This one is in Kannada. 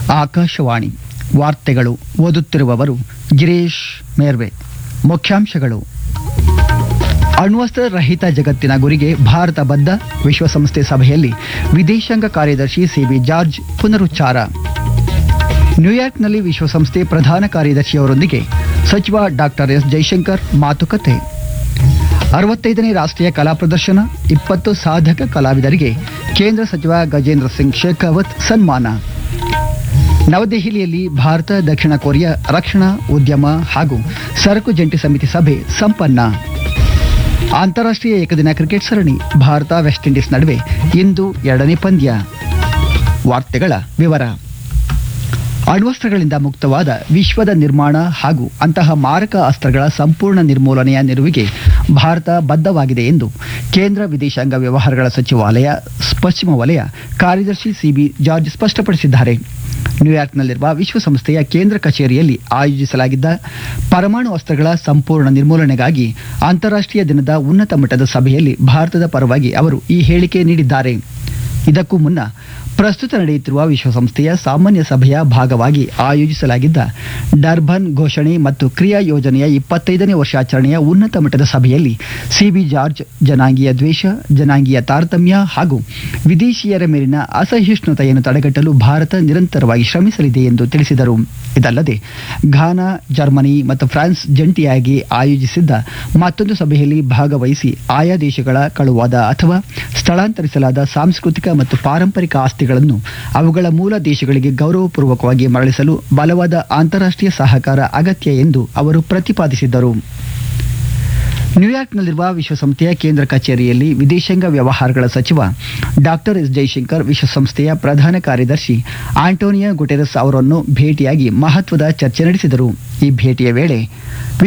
ಆಕಾಶವಾಣಿ ವಾರ್ತೆಗಳು ಓದುತ್ತಿರುವವರು ಗಿರೀಶ್ ಮೇರ್ವೆ ಮುಖ್ಯಾಂಶಗಳು ಅಣ್ವಸ್ತ್ರ ರಹಿತ ಜಗತ್ತಿನ ಗುರಿಗೆ ಭಾರತ ಬದ್ಧ ವಿಶ್ವಸಂಸ್ಥೆ ಸಭೆಯಲ್ಲಿ ವಿದೇಶಾಂಗ ಕಾರ್ಯದರ್ಶಿ ಸಿಬಿ ಜಾರ್ಜ್ ಪುನರುಚ್ಚಾರ ನ್ಯೂಯಾರ್ಕ್ನಲ್ಲಿ ವಿಶ್ವಸಂಸ್ಥೆ ಪ್ರಧಾನ ಕಾರ್ಯದರ್ಶಿಯವರೊಂದಿಗೆ ಸಚಿವ ಡಾಕ್ಟರ್ ಎಸ್ ಜೈಶಂಕರ್ ಮಾತುಕತೆ ಅರವತ್ತೈದನೇ ರಾಷ್ಟ್ರೀಯ ಕಲಾ ಪ್ರದರ್ಶನ ಇಪ್ಪತ್ತು ಸಾಧಕ ಕಲಾವಿದರಿಗೆ ಕೇಂದ್ರ ಸಚಿವ ಗಜೇಂದ್ರ ಸಿಂಗ್ ಶೇಖಾವತ್ ಸನ್ಮಾನ ನವದೆಹಲಿಯಲ್ಲಿ ಭಾರತ ದಕ್ಷಿಣ ಕೊರಿಯಾ ರಕ್ಷಣಾ ಉದ್ಯಮ ಹಾಗೂ ಸರಕು ಜಂಟಿ ಸಮಿತಿ ಸಭೆ ಸಂಪನ್ನ ಅಂತಾರಾಷ್ಟ್ರೀಯ ಏಕದಿನ ಕ್ರಿಕೆಟ್ ಸರಣಿ ಭಾರತ ವೆಸ್ಟ್ ಇಂಡೀಸ್ ನಡುವೆ ಇಂದು ಎರಡನೇ ಪಂದ್ಯ ವಾರ್ತೆಗಳ ವಿವರ ಅಣ್ವಸ್ತ್ರಗಳಿಂದ ಮುಕ್ತವಾದ ವಿಶ್ವದ ನಿರ್ಮಾಣ ಹಾಗೂ ಅಂತಹ ಮಾರಕ ಅಸ್ತ್ರಗಳ ಸಂಪೂರ್ಣ ನಿರ್ಮೂಲನೆಯ ನಿಲುವಿಗೆ ಭಾರತ ಬದ್ಧವಾಗಿದೆ ಎಂದು ಕೇಂದ್ರ ವಿದೇಶಾಂಗ ವ್ಯವಹಾರಗಳ ಸಚಿವಾಲಯ ಪಶ್ಚಿಮ ವಲಯ ಕಾರ್ಯದರ್ಶಿ ಸಿಬಿ ಜಾರ್ಜ್ ಸ್ಪಷ್ಟಪಡಿಸಿದ್ದಾರೆ ನ್ಯೂಯಾರ್ಕ್ನಲ್ಲಿರುವ ವಿಶ್ವಸಂಸ್ಥೆಯ ಕೇಂದ್ರ ಕಚೇರಿಯಲ್ಲಿ ಆಯೋಜಿಸಲಾಗಿದ್ದ ಪರಮಾಣು ಅಸ್ತ್ರಗಳ ಸಂಪೂರ್ಣ ನಿರ್ಮೂಲನೆಗಾಗಿ ಅಂತಾರಾಷ್ಟ್ರೀಯ ದಿನದ ಉನ್ನತ ಮಟ್ಟದ ಸಭೆಯಲ್ಲಿ ಭಾರತದ ಪರವಾಗಿ ಅವರು ಈ ಹೇಳಿಕೆ ನೀಡಿದ್ದಾರೆ ಇದಕ್ಕೂ ಮುನ್ನ ಪ್ರಸ್ತುತ ನಡೆಯುತ್ತಿರುವ ವಿಶ್ವಸಂಸ್ಥೆಯ ಸಾಮಾನ್ಯ ಸಭೆಯ ಭಾಗವಾಗಿ ಆಯೋಜಿಸಲಾಗಿದ್ದ ಡರ್ಬನ್ ಘೋಷಣೆ ಮತ್ತು ಕ್ರಿಯಾ ಯೋಜನೆಯ ಇಪ್ಪತ್ತೈದನೇ ವರ್ಷಾಚರಣೆಯ ಉನ್ನತ ಮಟ್ಟದ ಸಭೆಯಲ್ಲಿ ಸಿಬಿ ಜಾರ್ಜ್ ಜನಾಂಗೀಯ ದ್ವೇಷ ಜನಾಂಗೀಯ ತಾರತಮ್ಯ ಹಾಗೂ ವಿದೇಶಿಯರ ಮೇಲಿನ ಅಸಹಿಷ್ಣುತೆಯನ್ನು ತಡೆಗಟ್ಟಲು ಭಾರತ ನಿರಂತರವಾಗಿ ಶ್ರಮಿಸಲಿದೆ ಎಂದು ತಿಳಿಸಿದರು ಇದಲ್ಲದೆ ಘಾನಾ ಜರ್ಮನಿ ಮತ್ತು ಫ್ರಾನ್ಸ್ ಜಂಟಿಯಾಗಿ ಆಯೋಜಿಸಿದ್ದ ಮತ್ತೊಂದು ಸಭೆಯಲ್ಲಿ ಭಾಗವಹಿಸಿ ಆಯಾ ದೇಶಗಳ ಕಳುವಾದ ಅಥವಾ ಸ್ಥಳಾಂತರಿಸಲಾದ ಸಾಂಸ್ಕೃತಿಕ ಮತ್ತು ಪಾರಂಪರಿಕ ಆಸ್ತಿಗಳನ್ನು ಅವುಗಳ ಮೂಲ ದೇಶಗಳಿಗೆ ಗೌರವಪೂರ್ವಕವಾಗಿ ಮರಳಿಸಲು ಬಲವಾದ ಅಂತಾರಾಷ್ಟ್ರೀಯ ಸಹಕಾರ ಅಗತ್ಯ ಎಂದು ಅವರು ಪ್ರತಿಪಾದಿಸಿದ್ದರು ನ್ಯೂಯಾರ್ಕ್ನಲ್ಲಿರುವ ವಿಶ್ವಸಂಸ್ಥೆಯ ಕೇಂದ್ರ ಕಚೇರಿಯಲ್ಲಿ ವಿದೇಶಾಂಗ ವ್ಯವಹಾರಗಳ ಸಚಿವ ಡಾಕ್ಟರ್ ಎಸ್ ಜೈಶಂಕರ್ ವಿಶ್ವಸಂಸ್ಥೆಯ ಪ್ರಧಾನ ಕಾರ್ಯದರ್ಶಿ ಆಂಟೋನಿಯೋ ಗುಟೆರಸ್ ಅವರನ್ನು ಭೇಟಿಯಾಗಿ ಮಹತ್ವದ ಚರ್ಚೆ ನಡೆಸಿದರು ಈ ಭೇಟಿಯ ವೇಳೆ